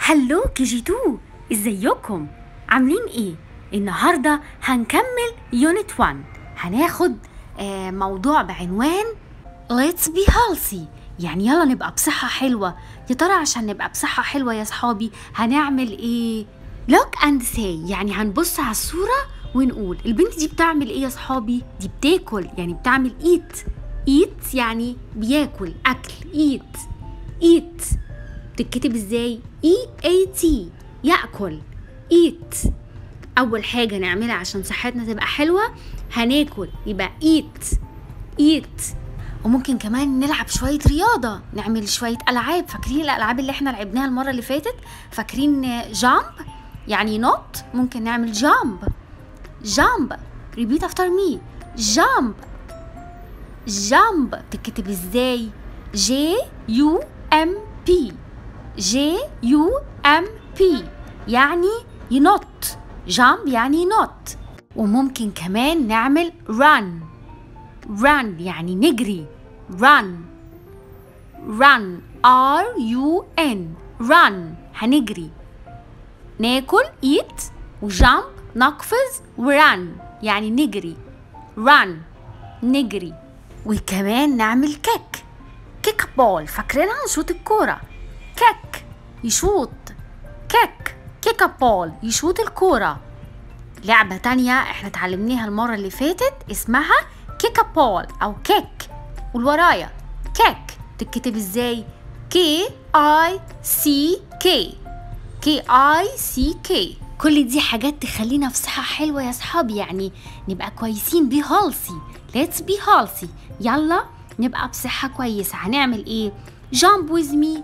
هلو كي جي 2 ازيكم عاملين ايه النهارده هنكمل يونت 1 هناخد آه موضوع بعنوان Let's be healthy يعني يلا نبقى بصحة حلوة يا ترى عشان نبقى بصحة حلوة يا صحابي هنعمل ايه look and say يعني هنبص على الصورة ونقول البنت دي بتعمل ايه يا صحابي دي بتاكل يعني بتعمل eat eat يعني بياكل اكل eat eat بتتكتب ازاي E A T ياكل eat اول حاجه نعملها عشان صحتنا تبقى حلوه هناكل يبقى eat eat وممكن كمان نلعب شوية رياضة نعمل شوية ألعاب فاكرين الألعاب اللي احنا لعبناها المرة اللي فاتت فاكرين جامب يعني نوت ممكن نعمل جامب جامب repeat after me جامب جامب تكتب ازاي جي يو ام بي جي يو ام بي يعني ينط جامب يعني ينط وممكن كمان نعمل run run يعني نجري run run R U N run هنجري ناكل eat وجامب نقفز ورun يعني نجري run نجري وكمان نعمل كيك كيك بول فاكرينها نشوط الكورة كيك يشوط كيك كيك بول يشوط الكورة لعبة تانية احنا اتعلمناها المرة اللي فاتت اسمها كيكا بول او كيك والورايا كيك تتكتب ازاي كي اي سي كي كي اي سي كي كل دي حاجات تخلينا في صحة حلوة يا صحابي يعني نبقى كويسين بي هالسي let's be healthy يلا نبقى بصحة كويسة هنعمل ايه jump with me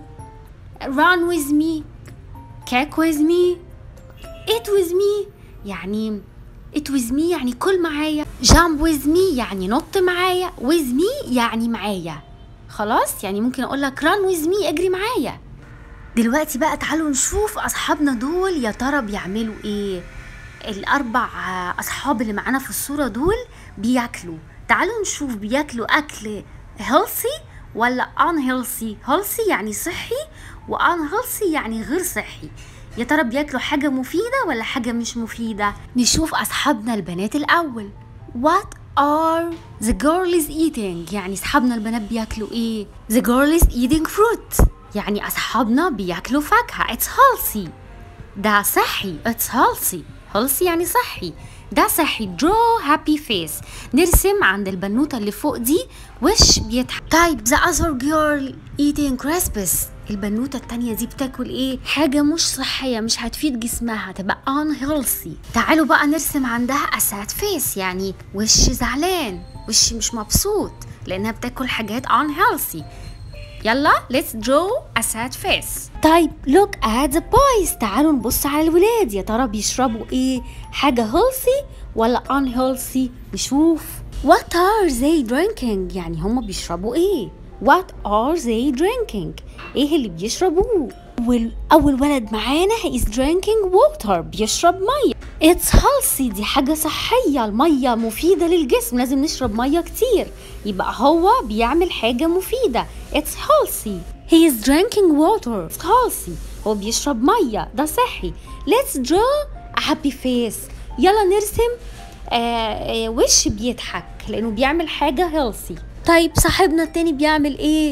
run with me cake with me eat with me يعني eat with me يعني كل معايا jump with me يعني نط معايا with me يعني معايا خلاص يعني ممكن اقول لك run with me اجري معايا دلوقتي بقى تعالوا نشوف اصحابنا دول يا ترى بيعملوا ايه الاربع اصحاب اللي معانا في الصوره دول بياكلوا تعالوا نشوف بياكلوا اكل healthy ولا unhealthy healthy يعني صحي و unhealthy يعني غير صحي يا ترى بياكلوا حاجة مفيدة ولا حاجة مش مفيدة نشوف أصحابنا البنات الأول What are the girls eating يعني أصحابنا البنات بياكلوا إيه The girl is eating fruit يعني أصحابنا بياكلوا فاكهة It's healthy ده صحي It's healthy healthy يعني صحي ده صحي draw happy face نرسم عند البنوتة اللي فوق دي وش بيضحك طيب the other girl eating crisps البنوتة التانية دي بتاكل ايه؟ حاجة مش صحية مش هتفيد جسمها تبقى unhealthy تعالوا بقى نرسم عندها a sad face يعني وش زعلان وش مش مبسوط لأنها بتاكل حاجات unhealthy يلا let's draw a sad face طيب look at the boys تعالوا نبص على الولاد يا ترى بيشربوا ايه حاجة healthy ولا unhealthy نشوف what are they drinking يعني هما بيشربوا ايه what are they drinking ايه اللي بيشربوه والأول ولد معانا is drinking water بيشرب مية it's healthy دي حاجة صحية المية مفيدة للجسم لازم نشرب مية كتير يبقى هو بيعمل حاجة مفيدة it's healthy he is drinking water it's healthy هو بيشرب مية ده صحي let's draw a happy face يلا نرسم آه آه وش بيضحك لأنه بيعمل حاجة healthy طيب صاحبنا التاني بيعمل ايه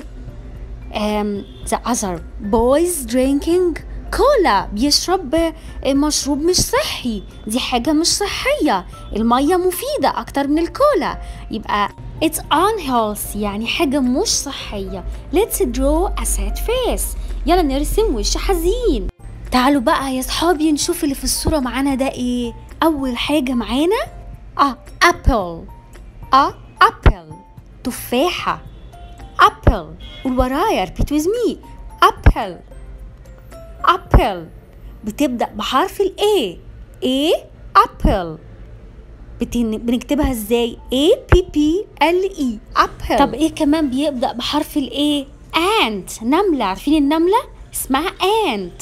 um, the other boys drinking كولا بيشرب مشروب مش صحي دي حاجة مش صحية المية مفيدة أكتر من الكولا يبقى it's unhealthy يعني حاجة مش صحية let's draw a sad face يلا نرسم وش حزين تعالوا بقى يا صحابي نشوف اللي في الصورة معانا ده ايه أول حاجة معانا اه apple اه apple تفاحة apple والورايا repeat with me apple apple بتبدأ بحرف ال A A apple بتن... بنكتبها ازاي A P P L E apple طب ايه كمان بيبدأ بحرف ال A ant نملة عارفين النملة اسمها ant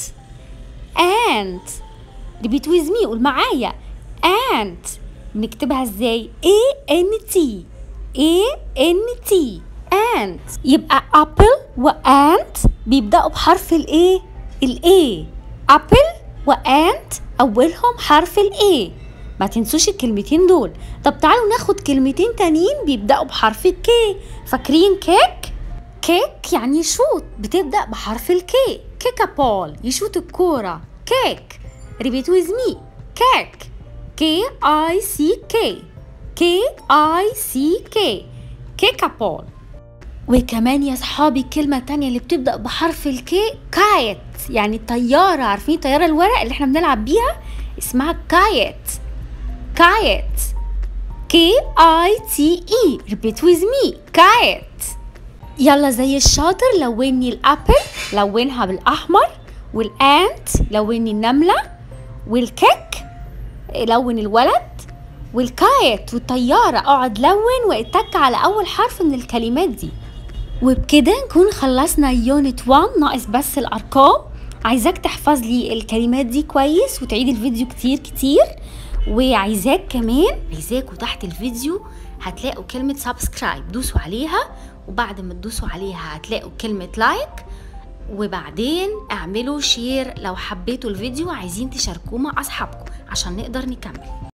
ant repeat with me قول معايا ant بنكتبها ازاي A N T A N T ant يبقى apple وant بيبدأوا بحرف الايه الاي apple وانت اولهم حرف الاي ما تنسوش الكلمتين دول طب تعالوا ناخد كلمتين تانيين بيبدأوا بحرف الكي فاكرين كيك كيك يعني يشوط بتبدأ بحرف الكي كيكا بول يشوط الكورة كيك ريبيت ويز مي كيك كي اي سي كي كي اي سي كي كيكا بول وكمان يا صحابي الكلمة التانية اللي بتبدأ بحرف الكي كايت يعني طيارة عارفين طيارة الورق اللي احنا بنلعب بيها اسمها كايت كايت كي اي تي اي ريبيت ويز مي كايت يلا زي الشاطر لوني الابل لونها بالاحمر والانت لوني النملة والكيك لون الولد والكايت والطيارة اقعد لون واتك على اول حرف من الكلمات دي وبكده نكون خلصنا يونت 1 ناقص بس الارقام عايزاك تحفظ لي الكلمات دي كويس وتعيد الفيديو كتير كتير وعايزاك كمان عايزاكوا تحت الفيديو هتلاقوا كلمة سبسكرايب دوسوا عليها وبعد ما تدوسوا عليها هتلاقوا كلمة لايك وبعدين اعملوا شير لو حبيتوا الفيديو عايزين تشاركوه مع اصحابكم عشان نقدر نكمل